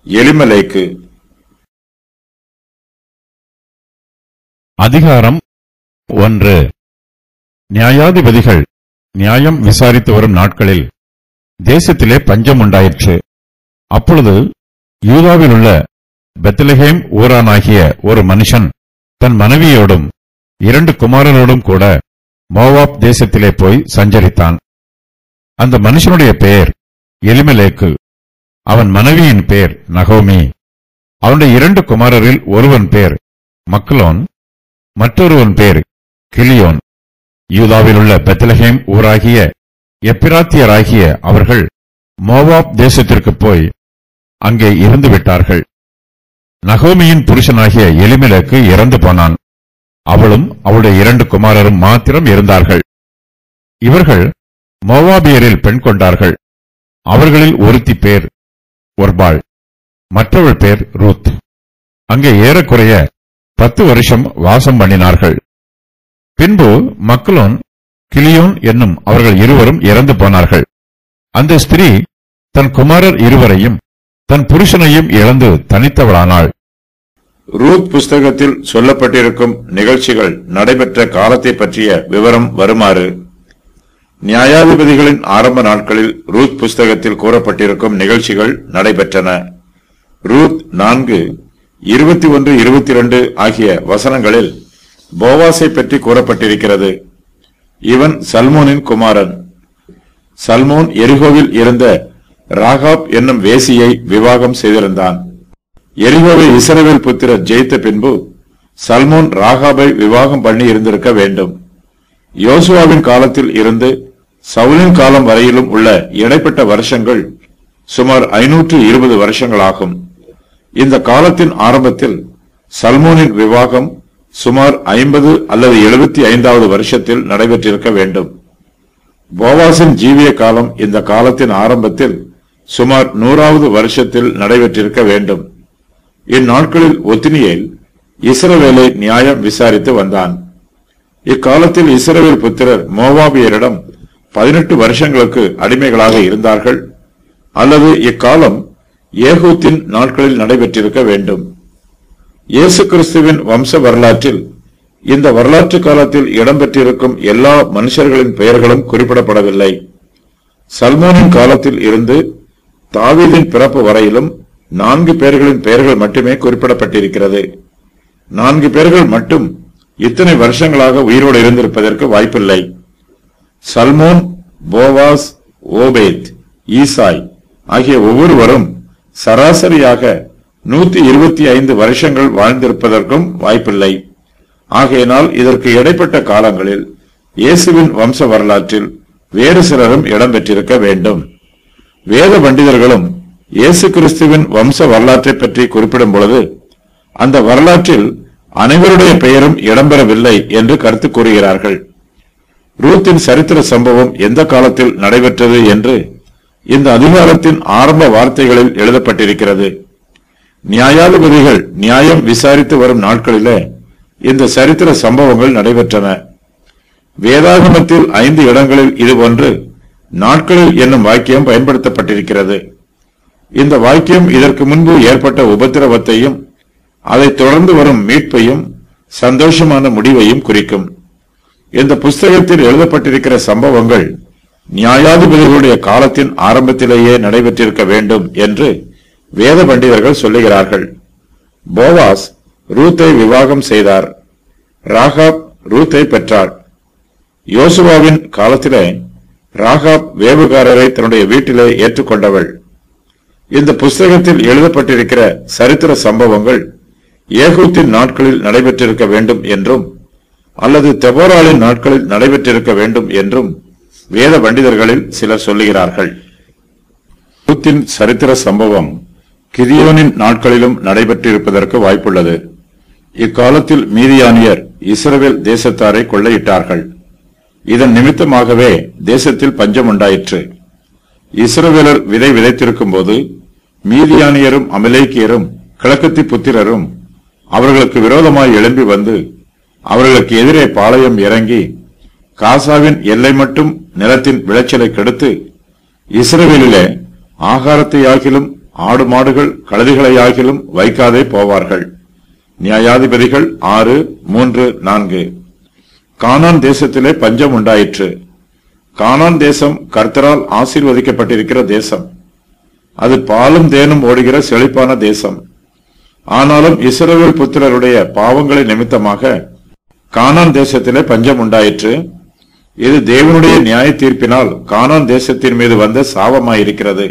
எலிமலேக்கு அதிகாரம் ஒன்று நியாயாதிபதிகள் நியாயம் விசாரித்து வரும் நாட்களில் தேசத்திலே பஞ்சம் உண்டாயிற்று அப்பொழுது யூதாவில் உள்ள பெத்லஹேம் ஊரானாகிய ஒரு மனுஷன் தன் மனைவியோடும் இரண்டு குமாரனோடும் கூட மோவாப் தேசத்திலே போய் சஞ்சரித்தான் அந்த மனுஷனுடைய பெயர் எலிமெலேக்கு அவன் மனைவியின் பேர் நகோமி அவனுடைய இரண்டு குமாரரில் ஒருவன் பேர் மக்லோன் மற்றொருவன் பேர் கிளியோன் யூதாவில் உள்ள பெத்லஹேம் ஊராகிய எப்பிராத்தியராகிய அவர்கள் மோவாப் தேசத்திற்கு போய் அங்கே இருந்து விட்டார்கள் நகோமியின் புருஷனாகிய எலிமெலேக்கு இறந்து போனான் அவளும் அவளுடைய இரண்டு குமாரரும் மாத்திரம் இருந்தார்கள் இவர்கள் மோவாபியரில் பெண் கொண்டார்கள் அவர்களில் ஒருத்தி பேர் ஒர்பாள் மற்றவள் பேர் ரூத் அங்கே ஏறக்குறைய பத்து வருஷம் வாசம் பண்ணினார்கள் பின்பு மக்களோன் கிளியோன் என்னும் அவர்கள் இருவரும் இறந்து போனார்கள் அந்த ஸ்திரீ தன் குமாரர் இருவரையும் தன் புருஷனையும் இழந்து தனித்தவளானாள் ரூத் புஸ்தகத்தில் சொல்லப்பட்டிருக்கும் நிகழ்ச்சிகள் நடைபெற்ற காலத்தை பற்றிய விவரம் வருமாறு நியாயாதிபதிகளின் ஆரம்ப நாட்களில் ரூத் புஸ்தகத்தில் கூறப்பட்டிருக்கும் நிகழ்ச்சிகள் நடைபெற்றன ரூத் நான்கு இருபத்தி ஒன்று இருபத்தி இரண்டு ஆகிய வசனங்களில் போவாசை பற்றி கூறப்பட்டிருக்கிறது இவன் சல்மோனின் குமாரன் சல்மோன் எரிகோவில் இருந்த ராகாப் என்னும் வேசியை விவாகம் செய்திருந்தான் எரிகோவை இஸ்ரவேல் புத்திரர் ஜெயித்த பின்பு சல்மோன் ராகாபை விவாகம் பண்ணி இருந்திருக்க வேண்டும் யோசுவாவின் காலத்தில் இருந்து சவுலின் காலம் வரையிலும் உள்ள இடைப்பட்ட வருஷங்கள் சுமார் ஐநூற்று இருபது வருஷங்களாகும் இந்த காலத்தின் ஆரம்பத்தில் சல்மோனின் விவாகம் சுமார் ஐம்பது அல்லது எழுபத்தி ஐந்தாவது வருஷத்தில் நடைபெற்றிருக்க வேண்டும் போவாசின் ஜீவிய காலம் இந்த காலத்தின் ஆரம்பத்தில் சுமார் நூறாவது வருஷத்தில் நடைபெற்றிருக்க வேண்டும் இந்நாட்களில் ஒத்தினியேல் இஸ்ரவேலை நியாயம் விசாரித்து வந்தான் இக்காலத்தில் இஸ்ரவேல் புத்திரர் மோவாபியரிடம் பதினெட்டு வருஷங்களுக்கு அடிமைகளாக இருந்தார்கள் அல்லது இக்காலம் ஏகூத்தின் நாட்களில் நடைபெற்றிருக்க வேண்டும் இயேசு கிறிஸ்துவின் வம்ச வரலாற்றில் இந்த வரலாற்று காலத்தில் இடம்பெற்றிருக்கும் எல்லா மனுஷர்களின் பெயர்களும் குறிப்பிடப்படவில்லை சல்மோனின் காலத்தில் இருந்து தாவீதின் பிறப்பு வரையிலும் நான்கு பேர்களின் பெயர்கள் மட்டுமே குறிப்பிடப்பட்டிருக்கிறது நான்கு பேர்கள் மட்டும் இத்தனை வருஷங்களாக உயிரோடு இருந்திருப்பதற்கு வாய்ப்பில்லை சல்மோன் போவாஸ் ஓபேத் ஈசாய் ஆகிய ஒவ்வொருவரும் சராசரியாக நூத்தி இருபத்தி ஐந்து வருஷங்கள் வாழ்ந்திருப்பதற்கும் வாய்ப்பில்லை ஆகையினால் இதற்கு இடைப்பட்ட காலங்களில் இயேசுவின் வம்ச வரலாற்றில் வேறு சிலரும் இடம்பெற்றிருக்க வேண்டும் வேத பண்டிதர்களும் இயேசு கிறிஸ்துவின் வம்ச வரலாற்றை பற்றி குறிப்பிடும் பொழுது அந்த வரலாற்றில் அனைவருடைய பெயரும் இடம்பெறவில்லை என்று கருத்து கூறுகிறார்கள் ரூத்தின் சரித்திர சம்பவம் எந்த காலத்தில் நடைபெற்றது என்று இந்த அதிகாரத்தின் ஆரம்ப வார்த்தைகளில் எழுதப்பட்டிருக்கிறது நியாயாதிபதிகள் நியாயம் விசாரித்து வரும் நாட்களிலே இந்த சரித்திர சம்பவங்கள் நடைபெற்றன வேதாகமத்தில் ஐந்து இடங்களில் இதுபோன்று நாட்களில் என்னும் வாக்கியம் பயன்படுத்தப்பட்டிருக்கிறது இந்த வாக்கியம் இதற்கு முன்பு ஏற்பட்ட உபத்திரவத்தையும் அதைத் தொடர்ந்து வரும் மீட்பையும் சந்தோஷமான முடிவையும் குறிக்கும் இந்த புஸ்தகத்தில் எழுதப்பட்டிருக்கிற சம்பவங்கள் நியாயாதிபதிகளுடைய காலத்தின் ஆரம்பத்திலேயே நடைபெற்றிருக்க வேண்டும் என்று வேத பண்டிதர்கள் சொல்லுகிறார்கள் போவாஸ் ரூத்தை விவாகம் செய்தார் ராகாப் ரூத்தை பெற்றார் யோசுவாவின் காலத்திலே ராகாப் வேவுகாரரை தன்னுடைய வீட்டிலே ஏற்றுக்கொண்டவள் இந்த புஸ்தகத்தில் எழுதப்பட்டிருக்கிற சரித்திர சம்பவங்கள் ஏகூத்தின் நாட்களில் நடைபெற்றிருக்க வேண்டும் என்றும் அல்லது தெபோராளின் நாட்களில் நடைபெற்றிருக்க வேண்டும் என்றும் வேத பண்டிதர்களில் சிலர் சொல்லுகிறார்கள் ரூத்தின் சரித்திர சம்பவம் கிதியோனின் நாட்களிலும் நடைபெற்றிருப்பதற்கு வாய்ப்புள்ளது இக்காலத்தில் மீதியானியர் இஸ்ரவேல் தேசத்தாரை கொள்ளையிட்டார்கள் இதன் நிமித்தமாகவே தேசத்தில் பஞ்சம் உண்டாயிற்று இஸ்ரவேலர் விதை விதைத்திருக்கும் போது மீதியானியரும் அமலேக்கியரும் கிழக்கத்தி புத்திரரும் அவர்களுக்கு விரோதமாய் எழும்பி வந்து அவர்களுக்கு எதிரே பாளையம் இறங்கி காசாவின் எல்லை மட்டும் நிலத்தின் விளைச்சலை கெடுத்து இஸ்ரவேலிலே ஆகாரத்தை ஆகிலும் ஆடு மாடுகள் கழுதைகளையாகிலும் வைக்காதே போவார்கள் நியாயாதிபதிகள் ஆறு மூன்று நான்கு கானான் தேசத்திலே பஞ்சம் உண்டாயிற்று கானான் தேசம் கர்த்தரால் ஆசீர்வதிக்கப்பட்டிருக்கிற தேசம் அது பாலும் தேனும் ஓடுகிற செழிப்பான தேசம் ஆனாலும் இஸ்ரவேல் புத்திரருடைய பாவங்களை நிமித்தமாக கானான் தேசத்திலே பஞ்சம் உண்டாயிற்று இது தேவனுடைய நியாய தீர்ப்பினால் கானான் தேசத்தின் மீது வந்த சாபமாயிருக்கிறது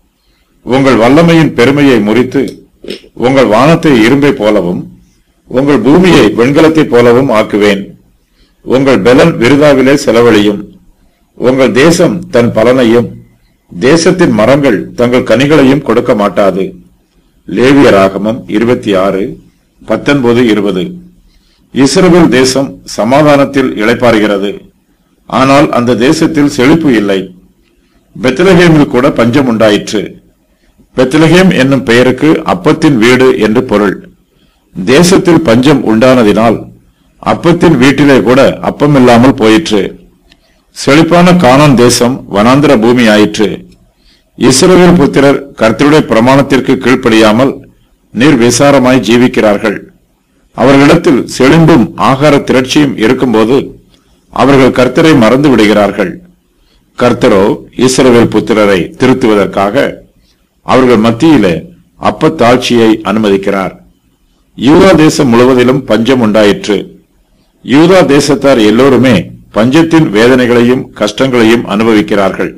உங்கள் வல்லமையின் பெருமையை முறித்து உங்கள் வானத்தை இரும்பை போலவும் உங்கள் பூமியை வெண்கலத்தைப் போலவும் ஆக்குவேன் உங்கள் பெலன் விருதாவிலே செலவழியும் உங்கள் தேசம் தன் பலனையும் தேசத்தின் மரங்கள் தங்கள் கனிகளையும் கொடுக்க மாட்டாது லேவியராகமம் இருபத்தி ஆறு பத்தொன்பது இருபது இஸ்ரவேல் தேசம் சமாதானத்தில் இளைப்பாறுகிறது ஆனால் அந்த தேசத்தில் செழிப்பு இல்லை பெத்லகேமில் கூட பஞ்சம் உண்டாயிற்று பெத்லகேம் என்னும் பெயருக்கு அப்பத்தின் வீடு என்று பொருள் தேசத்தில் பஞ்சம் உண்டானதினால் அப்பத்தின் வீட்டிலே கூட அப்பம் இல்லாமல் போயிற்று செழிப்பான கானான் தேசம் வனாந்திர பூமி ஆயிற்று இஸ்ரவேல் புத்திரர் கர்த்தருடைய பிரமாணத்திற்கு கீழ்ப்படியாமல் நிர்விசாரமாய் ஜீவிக்கிறார்கள் அவர்களிடத்தில் செழிம்பும் ஆகார திரட்சியும் இருக்கும்போது அவர்கள் கர்த்தரை மறந்து விடுகிறார்கள் கர்த்தரோ இஸ்ரவேல் புத்திரரை திருத்துவதற்காக அவர்கள் மத்தியிலே அப்பத்தாட்சியை அனுமதிக்கிறார் யூதா தேசம் முழுவதிலும் பஞ்சம் உண்டாயிற்று யூதா தேசத்தார் எல்லோருமே பஞ்சத்தின் வேதனைகளையும் கஷ்டங்களையும் அனுபவிக்கிறார்கள்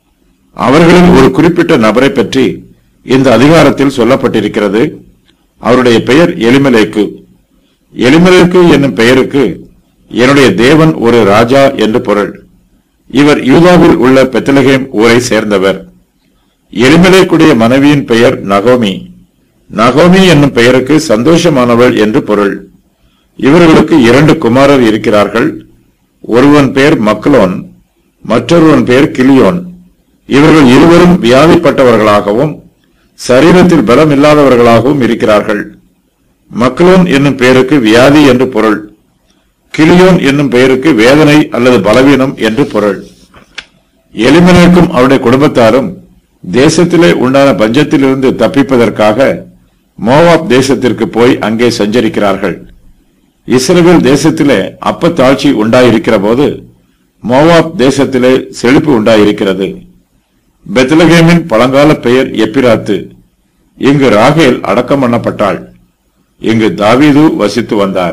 அவர்களில் ஒரு குறிப்பிட்ட நபரை பற்றி இந்த அதிகாரத்தில் சொல்லப்பட்டிருக்கிறது அவருடைய பெயர் எலிமலேக்கு எலிமலேக்கு என்னும் பெயருக்கு என்னுடைய தேவன் ஒரு ராஜா என்று பொருள் இவர் யூதாவில் உள்ள பெத்தலகேம் ஊரை சேர்ந்தவர் எலிமலேக்குடைய மனைவியின் பெயர் நகோமி நகோமி என்னும் பெயருக்கு சந்தோஷமானவள் என்று பொருள் இவர்களுக்கு இரண்டு குமாரர் இருக்கிறார்கள் ஒருவன் பெயர் மக்களோன் மற்றொருவன் பெயர் கிளியோன் இவர்கள் இருவரும் வியாதிப்பட்டவர்களாகவும் சரீரத்தில் பலம் இல்லாதவர்களாகவும் இருக்கிறார்கள் மக்களோன் என்னும் பெயருக்கு வியாதி என்று பொருள் கிளியோன் என்னும் பெயருக்கு வேதனை அல்லது பலவீனம் என்று பொருள் எலிமனேக்கும் அவருடைய குடும்பத்தாரும் தேசத்திலே உண்டான பஞ்சத்திலிருந்து தப்பிப்பதற்காக மோவாப் தேசத்திற்கு போய் அங்கே சஞ்சரிக்கிறார்கள் இஸ்ரவேல் தேசத்திலே அப்பத்தாட்சி உண்டாயிருக்கிற போது மோவாப் தேசத்திலே செழிப்பு உண்டாயிருக்கிறது பெத்லகேமின் பழங்கால பெயர் எப்பிராத்து இங்கு ராகேல் அடக்கம் பண்ணப்பட்டாள் இங்கு தாவீது வசித்து வந்தார்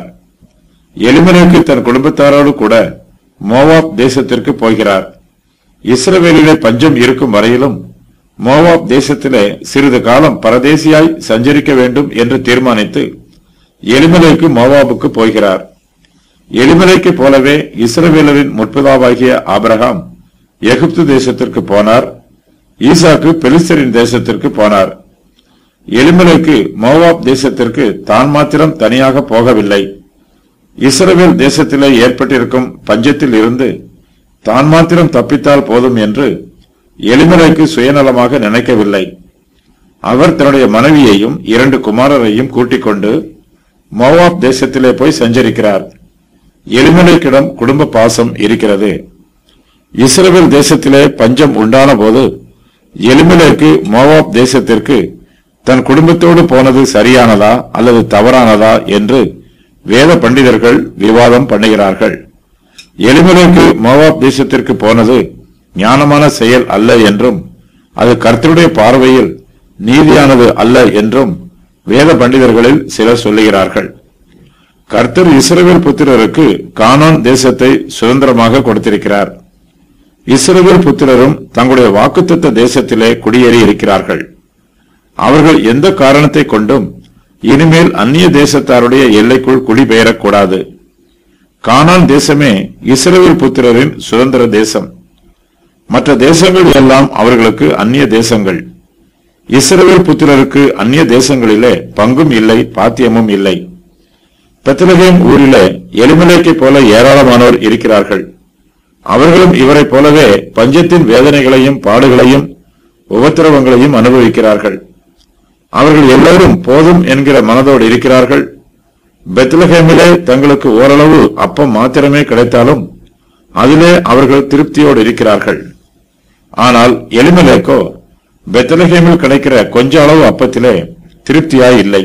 எலிமலேக்கு தன் குடும்பத்தாரோடு கூட மோவாப் தேசத்திற்கு போகிறார் இஸ்ரவேலிலே பஞ்சம் இருக்கும் வரையிலும் மோவாப் தேசத்திலே சிறிது காலம் பரதேசியாய் சஞ்சரிக்க வேண்டும் என்று தீர்மானித்து எலிமலைக்கு மோவாபுக்கு போகிறார் எலிமலைக்கு போலவே இஸ்ரவேலரின் முற்பதாவாகிய ஆபிரகாம் எகிப்து தேசத்திற்கு போனார் ஈசாக்கு பெலிஸ்தரின் தேசத்திற்கு போனார் எலிமலைக்கு மோவாப் தேசத்திற்கு தான் மாத்திரம் தனியாக போகவில்லை இஸ்ரவேல் தேசத்திலே ஏற்பட்டிருக்கும் பஞ்சத்தில் இருந்து தான் மாத்திரம் தப்பித்தால் போதும் என்று எலிமலைக்கு சுயநலமாக நினைக்கவில்லை அவர் தன்னுடைய மனைவியையும் இரண்டு குமாரரையும் கூட்டிக் கொண்டு மோவாப் தேசத்திலே போய் சஞ்சரிக்கிறார் எலிமலைக்கிடம் குடும்ப பாசம் இருக்கிறது இஸ்ரவேல் தேசத்திலே பஞ்சம் உண்டான போது எலிமலைக்கு மோவாப் தேசத்திற்கு தன் குடும்பத்தோடு போனது சரியானதா அல்லது தவறானதா என்று வேத பண்டிதர்கள் விவாதம் பண்ணுகிறார்கள் எலிமலைக்கு மோவாப் தேசத்திற்கு போனது ஞானமான செயல் அல்ல என்றும் அது கர்த்தருடைய பார்வையில் நீதியானது அல்ல என்றும் வேத பண்டிதர்களில் சிலர் சொல்லுகிறார்கள் கர்த்தர் இஸ்ரவேல் புத்திரருக்கு கானான் தேசத்தை சுதந்திரமாக கொடுத்திருக்கிறார் இஸ்ரவேல் புத்திரரும் தங்களுடைய வாக்குத்தத்த தேசத்திலே குடியேறி இருக்கிறார்கள் அவர்கள் எந்த காரணத்தை கொண்டும் இனிமேல் அந்நிய தேசத்தாருடைய எல்லைக்குள் குடிபெயரக்கூடாது கானான் தேசமே இஸ்ரவேல் புத்திரரின் சுதந்திர தேசம் மற்ற தேசங்கள் எல்லாம் அவர்களுக்கு அந்நிய தேசங்கள் இஸ்ரவேல் புத்திரருக்கு அந்நிய தேசங்களிலே பங்கும் இல்லை பாத்தியமும் இல்லை பெத்லகேம் ஊரிலே எலிமலேக்கை போல ஏராளமானோர் இருக்கிறார்கள் அவர்களும் இவரைப் போலவே பஞ்சத்தின் வேதனைகளையும் பாடுகளையும் உபத்திரவங்களையும் அனுபவிக்கிறார்கள் அவர்கள் எல்லோரும் போதும் என்கிற மனதோடு இருக்கிறார்கள் பெத்லஹேமிலே தங்களுக்கு ஓரளவு அப்பம் மாத்திரமே கிடைத்தாலும் அதிலே அவர்கள் திருப்தியோடு இருக்கிறார்கள் ஆனால் எலிமலேக்கோ பெத்தலகேமில் கிடைக்கிற கொஞ்ச அளவு அப்பத்திலே திருப்தியாய் இல்லை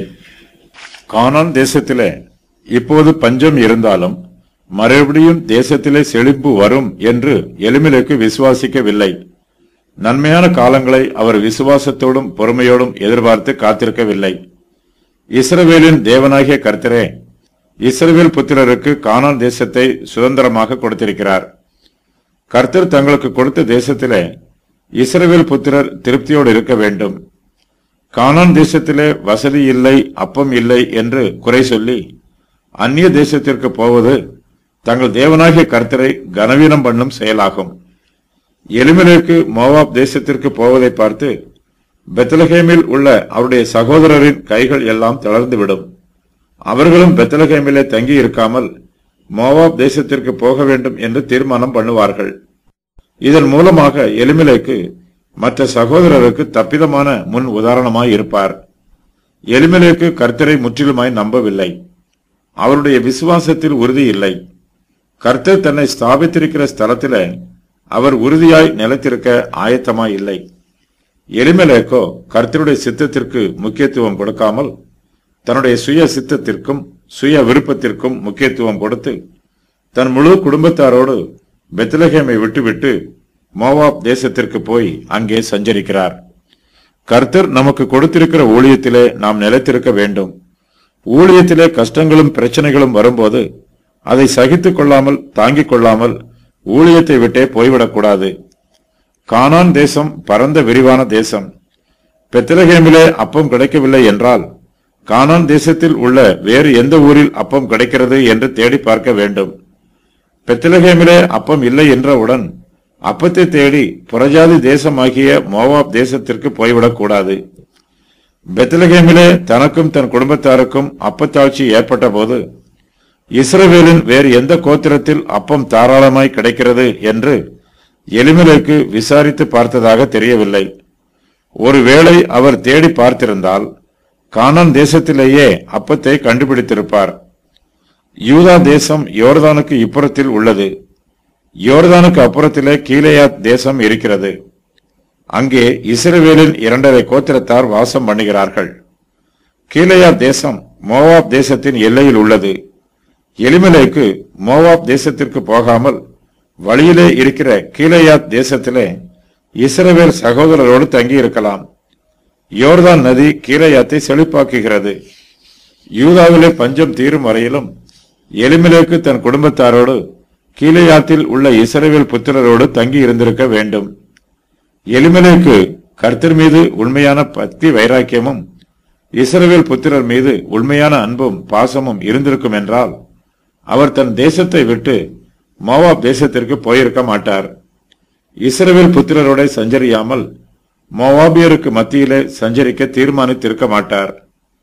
கானான் தேசத்திலே இப்போது பஞ்சம் இருந்தாலும் மறுபடியும் தேசத்திலே செழிப்பு வரும் என்று எளிமிലേക്ക് விசுவாசிக்கவில்லை நன்மையான காலங்களை அவர் விசுவாசத்தோடும் பொறுமையோடும் எதிர்பார்த்து காத்திருக்கவில்லை இஸ்ரவேலின் தேவனாகிய கர்த்தரே இஸ்ரவேல் புத்திரருக்கு கானான் தேசத்தை சுதந்திரமாக கொடுத்திருக்கிறார் கர்த்தர் தங்களுக்கு கொடுத்த தேசத்திலே இஸ்ரவேல் புத்திரர் திருப்தியோடு இருக்க வேண்டும் கானான் தேசத்திலே வசதி இல்லை அப்பம் இல்லை என்று குறை சொல்லி அந்நிய தேசத்திற்கு போவது தங்கள் தேவனாகிய கர்த்தரை கனவீனம் பண்ணும் செயலாகும் எலிமெலேக்கு மோவாப் தேசத்திற்கு போவதை பார்த்து பெத்லஹேமில் உள்ள அவருடைய சகோதரரின் கைகள் எல்லாம் தளர்ந்துவிடும் அவர்களும் பெத்லஹேமிலே தங்கி இருக்காமல் மோவாப் தேசத்திற்கு போக வேண்டும் என்று தீர்மானம் பண்ணுவார்கள் இதன் மூலமாக எலிமெலேக்கு மற்ற சகோதரருக்கு தப்பிதமான முன் உதாரணமாய் இருப்பார் எலிமெலேக்கு கர்த்தரை முற்றிலுமாய் நம்பவில்லை அவருடைய விசுவாசத்தில் உறுதி இல்லை கர்த்தர் தன்னை ஸ்தாபித்திருக்கிற ஸ்தலத்திலே அவர் உறுதியாய் நிலைத்திருக்க ஆயத்தமாய் இல்லை எலிமெலேக்கோ கர்த்தருடைய சித்தத்திற்கு முக்கியத்துவம் கொடுக்காமல் தன்னுடைய சுய சித்தத்திற்கும் சுய விருப்பத்திற்கும் முக்கியத்துவம் கொடுத்து தன் முழு குடும்பத்தாரோடு பெத்லஹேமை விட்டுவிட்டு மோவாப் தேசத்திற்கு போய் அங்கே சஞ்சரிக்கிறார் கர்த்தர் நமக்கு கொடுத்திருக்கிற ஊழியத்திலே நாம் நிலைத்திருக்க வேண்டும் ஊழியத்திலே கஷ்டங்களும் பிரச்சனைகளும் வரும்போது அதை சகித்துக் கொள்ளாமல் தாங்கிக் கொள்ளாமல் ஊழியத்தை விட்டே போய்விடக்கூடாது கானான் தேசம் பரந்த விரிவான தேசம் பெத்லஹேமிலே அப்பம் கிடைக்கவில்லை என்றால் கானான் தேசத்தில் உள்ள வேறு எந்த ஊரில் அப்பம் கிடைக்கிறது என்று தேடி பார்க்க வேண்டும் பெத்லஹேமிலே அப்பம் இல்லை என்றவுடன் அப்பத்தை தேடி புறஜாதி தேசமாகிய மோவாப் தேசத்திற்கு போய்விடக்கூடாது பெத்லஹேமிலே தனக்கும் தன் குடும்பத்தாருக்கும் அப்பத்தாட்சி ஏற்பட்ட போது இஸ்ரவேலின் வேறு எந்த கோத்திரத்தில் அப்பம் தாராளமாய் கிடைக்கிறது என்று எளிமலைக்கு விசாரித்து பார்த்ததாக தெரியவில்லை ஒருவேளை அவர் தேடி பார்த்திருந்தால் கானான் தேசத்திலேயே அப்பத்தை கண்டுபிடித்திருப்பார் யூதா தேசம் யோர்தானுக்கு இப்புறத்தில் உள்ளது யோர்தானுக்கு அப்புறத்திலே கீலேயாத் தேசம் இருக்கிறது அங்கே இஸ்ரவேலின் இரண்டரை கோத்திரத்தார் வாசம் பண்ணுகிறார்கள் கீலேயாத் தேசம் மோவாப் தேசத்தின் எல்லையில் உள்ளது எலிமலைக்கு மோவாப் தேசத்திற்கு போகாமல் வழியிலே இருக்கிற கீலேயாத் தேசத்திலே இஸ்ரவேல் சகோதரரோடு தங்கி இருக்கலாம் யோர்தான் நதி கீலேயாத்தை செழிப்பாக்குகிறது யூதாவிலே பஞ்சம் தீரும் வரையிலும் எலிமலேக்கு தன் குடும்பத்தாரோடு கீலேயாத்தில் உள்ள இஸ்ரவேல் புத்திரரோடு தங்கி இருந்திருக்க வேண்டும் எலிமலேக்கு கர்த்தர் மீது உண்மையான பக்தி வைராக்கியமும் இஸ்ரவேல் புத்திரர் மீது உண்மையான அன்பும் பாசமும் இருந்திருக்கும் என்றால் அவர் தன் தேசத்தை விட்டு மோவாப் தேசத்திற்கு போயிருக்க மாட்டார் இஸ்ரவேல் புத்திரரோட சஞ்சரியாமல் மோவாபியருக்கு மத்தியிலே சஞ்சரிக்க தீர்மானித்திருக்க மாட்டார்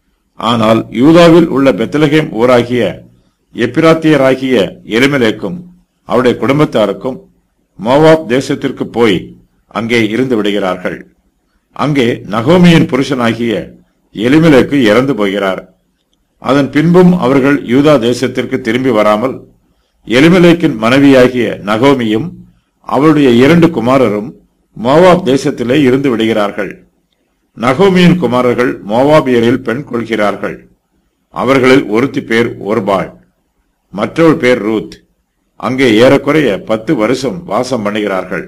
ஆனால் யூதாவில் உள்ள பெத்லகேம் ஊராகிய எப்பிராத்தியராகிய எலிமெலேக்கும் அவருடைய குடும்பத்தாருக்கும் மோவாப் தேசத்திற்கு போய் அங்கே இருந்து விடுகிறார்கள் அங்கே நகோமியின் புருஷனாகிய எலிமெலேக்கு இறந்து போகிறார் அதன் பின்பும் அவர்கள் யூதா தேசத்திற்கு திரும்பி வராமல் எலிமெலேக்கின் மனைவியாகிய நகோமியும் அவருடைய இரண்டு குமாரரும் மோவாப் தேசத்திலே இருந்து விடுகிறார்கள் நகோமியின் குமாரர்கள் மோவாபியரில் பெண் கொள்கிறார்கள் அவர்களில் ஒருத்தி பேர் ஒர்பாள் மற்றொரு பேர் ரூத் அங்கே ஏறக்குறைய பத்து வருஷம் வாசம் பண்ணுகிறார்கள்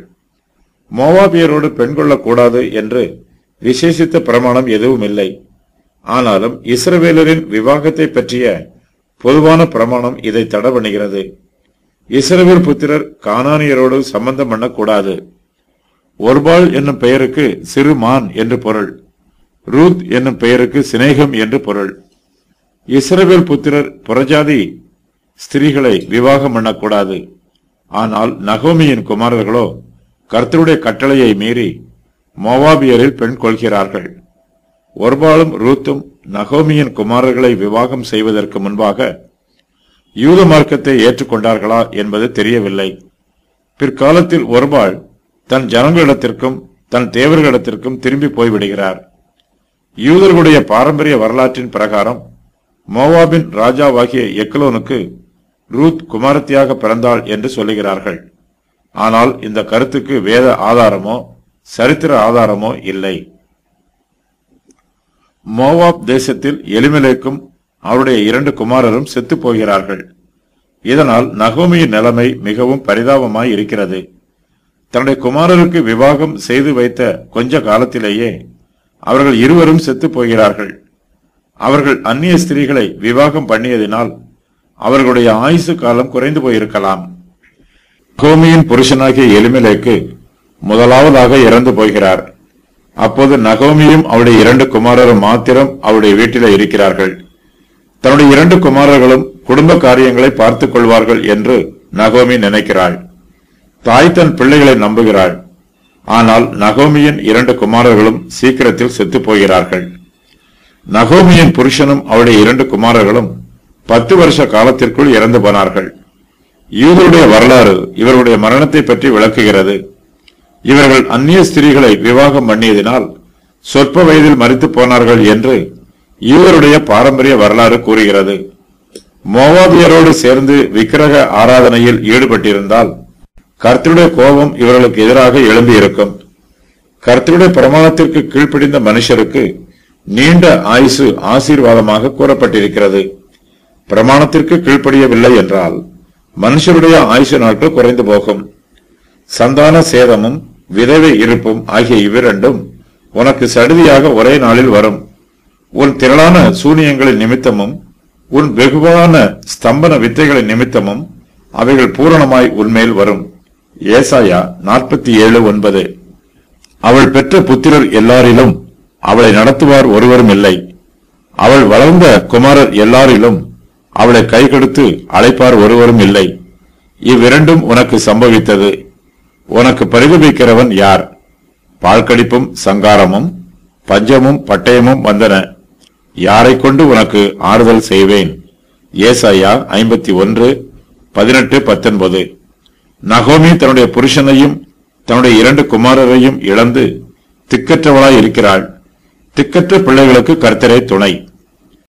மோவாபியரோடு பெண் கொள்ளக்கூடாது என்று விசேஷித்த பிரமாணம் எதுவும் இல்லை ஆனாலும் இஸ்ரவேலரின் விவாகத்தை பற்றிய பொதுவான பிரமாணம் இதை தடை பண்ணுகிறது இஸ்ரவேல் புத்திரர் கானானியரோடு சம்பந்தம் பண்ணக்கூடாது ஒர்பால் என்னும் பெயருக்கு சிறு மான் என்று பொருள் ரூத் என்னும் பெயருக்கு சிநேகம் என்று பொருள் இஸ்ரவேல் புத்திரர் புறஜாதி ஸ்திரீகளை விவாகம் பண்ணக்கூடாது ஆனால் நகோமியின் குமாரர்களோ கர்த்தருடைய கட்டளையை மீறி மோவாபியரில் பெண் கொள்கிறார்கள் ஒர்பாலும் ரூத்தும் நகோமியின் குமாரர்களை விவாகம் செய்வதற்கு முன்பாக யூத மார்க்கத்தை ஏற்றுக்கொண்டார்களா என்பது தெரியவில்லை பிற்காலத்தில் ஒருபாள் தன் ஜனங்களிடத்திற்கும் தன் தேவர்களிடத்திற்கும் திரும்பி போய்விடுகிறார் யூதர்களுடைய பாரம்பரிய வரலாற்றின் பிரகாரம் மோவாபின் ராஜாவாகிய எக்லோனுக்கு ரூத் குமாரத்தியாக பிறந்தாள் என்று சொல்லுகிறார்கள் ஆனால் இந்த கருத்துக்கு வேத ஆதாரமோ சரித்திர ஆதாரமோ இல்லை மோவாப் தேசத்தில் எலிமெலேக்கும் அவருடைய இரண்டு குமாரரும் செத்துப் போகிறார்கள் இதனால் நகோமியின் நிலைமை மிகவும் பரிதாபமாய் இருக்கிறது தன்னுடைய குமாரருக்கு விவாகம் செய்து வைத்த கொஞ்ச காலத்திலேயே அவர்கள் இருவரும் செத்துப் போகிறார்கள் அவர்கள் அந்நிய ஸ்திரீகளை விவாகம் பண்ணியதினால் அவர்களுடைய ஆயுசு காலம் குறைந்து போயிருக்கலாம் கோமியின் புருஷனாகிய எலிமெலேக்கு முதலாவதாக இறந்து போகிறார் அப்போது நகோமியும் அவருடைய இரண்டு குமாரரும் மாத்திரம் அவருடைய வீட்டிலே இருக்கிறார்கள் தன்னுடைய இரண்டு குமாரர்களும் குடும்ப காரியங்களை பார்த்துக் கொள்வார்கள் என்று நகோமி நினைக்கிறாள் தாய் தன் பிள்ளைகளை நம்புகிறாள் ஆனால் நகோமியின் இரண்டு குமாரர்களும் சீக்கிரத்தில் செத்துப் போகிறார்கள் நகோமியின் புருஷனும் அவருடைய இரண்டு குமாரர்களும் பத்து வருஷ காலத்திற்குள் இறந்து போனார்கள் யூதருடைய வரலாறு இவருடைய மரணத்தை பற்றி விளக்குகிறது இவர்கள் அந்நிய ஸ்திரீகளை விவாகம் பண்ணியதினால் சொற்ப வயதில் மரித்து போனார்கள் என்று யூதருடைய பாரம்பரிய வரலாறு கூறுகிறது மோவாபியரோடு சேர்ந்து விக்கிரக ஆராதனையில் ஈடுபட்டிருந்தால் கர்த்தருடைய கோபம் இவர்களுக்கு எதிராக எழும்பியிருக்கும் கர்த்தருடைய பிரமாணத்திற்கு கீழ்ப்படிந்த மனுஷருக்கு நீண்ட ஆயுசு ஆசீர்வாதமாக கூறப்பட்டிருக்கிறது பிரமாணத்திற்கு கீழ்ப்படியவில்லை என்றால் மனுஷருடைய ஆயுசு நாட்கள் குறைந்து போகும் சந்தான சேதமும் விதவை இருப்பும் ஆகிய இவ்விரண்டும் உனக்கு சடுதியாக ஒரே நாளில் வரும் உன் திரளான சூனியங்களின் நிமித்தமும் உன் வெகுவான ஸ்தம்பன வித்தைகளின் நிமித்தமும் அவைகள் பூரணமாய் உன்மேல் வரும் ஏசாயா நாற்பத்தி ஏழு ஒன்பது அவள் பெற்ற புத்திரர் எல்லாரிலும் அவளை நடத்துவார் ஒருவரும் இல்லை அவள் வளர்ந்த குமாரர் எல்லாரிலும் அவளை கைகெடுத்து அழைப்பார் ஒருவரும் இல்லை இவ்விரண்டும் உனக்கு சம்பவித்தது உனக்கு பரிதபிக்கிறவன் யார் பால்கடிப்பும் சங்காரமும் பஞ்சமும் பட்டயமும் வந்தன யாரை கொண்டு உனக்கு ஆறுதல் செய்வேன் ஏசாயா ஐம்பத்தி ஒன்று பதினெட்டு பத்தொன்பது நகோமி தன்னுடைய புருஷனையும் தன்னுடைய இரண்டு குமாரரையும் இழந்து திக்கற்றவளாய் இருக்கிறாள் திக்கற்ற பிள்ளைகளுக்கு கர்த்தரே துணை